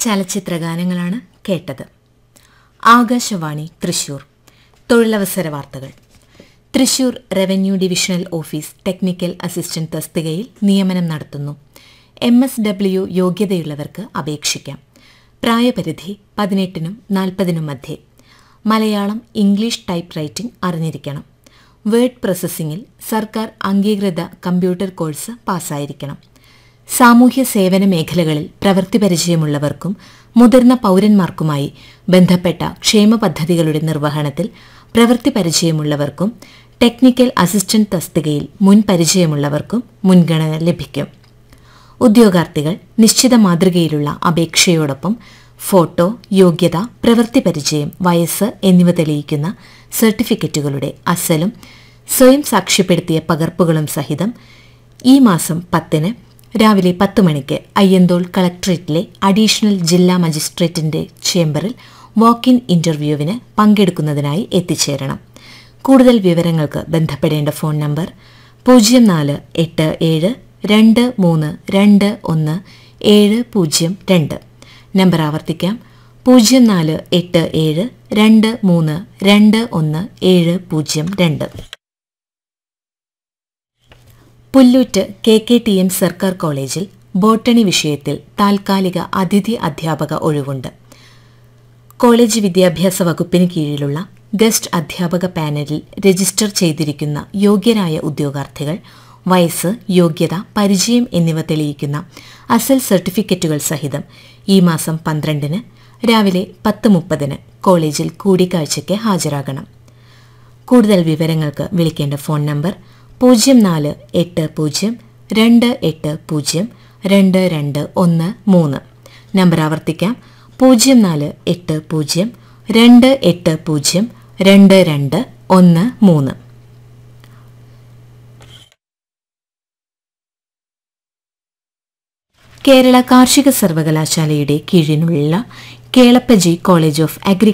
ചലച്ചിത്ര ഗാനങ്ങളാണ് കേട്ടത് ആകാശവാണി തൃശൂർ തൊഴിലവസര വാർത്തകൾ Thrissur revenue divisional office technical assistant തസ്തികയിൽ നിയമനം നടത്തുന്നു എം എസ് ഡബ്ല്യു യോഗ്യതയുള്ളവർക്ക് അപേക്ഷിക്കാം പ്രായപരിധി പതിനെട്ടിനും നാൽപ്പതിനും മധ്യേ മലയാളം ഇംഗ്ലീഷ് ടൈപ്പ് റൈറ്റിംഗ് അറിഞ്ഞിരിക്കണം വേർഡ് പ്രോസസ്സിംഗിൽ സർക്കാർ അംഗീകൃത കമ്പ്യൂട്ടർ കോഴ്സ് പാസ്സായിരിക്കണം സാമൂഹ്യ സേവന മേഖലകളിൽ പ്രവൃത്തി പരിചയമുള്ളവർക്കും മുതിർന്ന പൌരന്മാർക്കുമായി ബന്ധപ്പെട്ട ക്ഷേമ പദ്ധതികളുടെ നിർവഹണത്തിൽ പ്രവൃത്തി പരിചയമുള്ളവർക്കും ടെക്നിക്കൽ അസിസ്റ്റന്റ് തസ്തികയിൽ മുൻ പരിചയമുള്ളവർക്കും മുൻഗണന ലഭിക്കും ഉദ്യോഗാർത്ഥികൾ നിശ്ചിത മാതൃകയിലുള്ള അപേക്ഷയോടൊപ്പം ഫോട്ടോ യോഗ്യത പ്രവൃത്തി പരിചയം വയസ്സ് എന്നിവ തെളിയിക്കുന്ന സർട്ടിഫിക്കറ്റുകളുടെ അസലും സ്വയം സാക്ഷ്യപ്പെടുത്തിയ പകർപ്പുകളും സഹിതം ഈ മാസം പത്തിന് രാവിലെ പത്ത് മണിക്ക് അയ്യന്തോൾ കളക്ടറേറ്റിലെ അഡീഷണൽ ജില്ലാ മജിസ്ട്രേറ്റിന്റെ ചേംബറിൽ വാക്ക് ഇൻ ഇന്റർവ്യൂവിന് പങ്കെടുക്കുന്നതിനായി എത്തിച്ചേരണം കൂടുതൽ വിവരങ്ങൾക്ക് ബന്ധപ്പെടേണ്ട ഫോൺ നമ്പർ പൂജ്യം നാല് എട്ട് ഏഴ് രണ്ട് മൂന്ന് രണ്ട് ഒന്ന് ഏഴ് പൂജ്യം രണ്ട് നമ്പർ ആവർത്തിക്കാം പൂജ്യം നാല് എട്ട് ഏഴ് രണ്ട് മൂന്ന് രണ്ട് ഒന്ന് ഏഴ് പൂജ്യം രണ്ട് Pullut K K T M സർക്കാർ കോളേജിൽ ബോട്ടണി വിഷയത്തിൽ താൽക്കാലിക അതിഥി അധ്യാപക ഒഴിവുണ്ട് കോളേജ് വിദ്യാഭ്യാസ വകുപ്പിന് കീഴിലുള്ള ഗസ്റ്റ് അധ്യാപക പാനലിൽ രജിസ്റ്റർ ചെയ്തിരിക്കുന്ന യോഗ്യരായ ഉദ്യോഗാർത്ഥികൾ വയസ്സ് യോഗ്യത പരിചയം എന്നിവ തെളിയിക്കുന്ന അസൽ സർട്ടിഫിക്കറ്റുകൾ സഹിതം ഈ മാസം പന്ത്രണ്ടിന് രാവിലെ പത്ത് മുപ്പതിന് കോളേജിൽ കൂടിക്കാഴ്ചയ്ക്ക് ഹാജരാകണം കൂടുതൽ വിവരങ്ങൾക്ക് വിളിക്കേണ്ട ഫോൺ നമ്പർ പൂജ്യം നാല് എട്ട് പൂജ്യം രണ്ട് എട്ട് പൂജ്യം രണ്ട് രണ്ട് ഒന്ന് മൂന്ന് നമ്പർ ആവർത്തിക്കാം പൂജ്യം നാല് എട്ട് പൂജ്യം രണ്ട് എട്ട് പൂജ്യം രണ്ട് രണ്ട് ഒന്ന് മൂന്ന് കേരള കാർഷിക സർവകലാശാലയുടെ കീഴിലുള്ള കേളപ്പജി കോളേജ് ഓഫ് അഗ്രി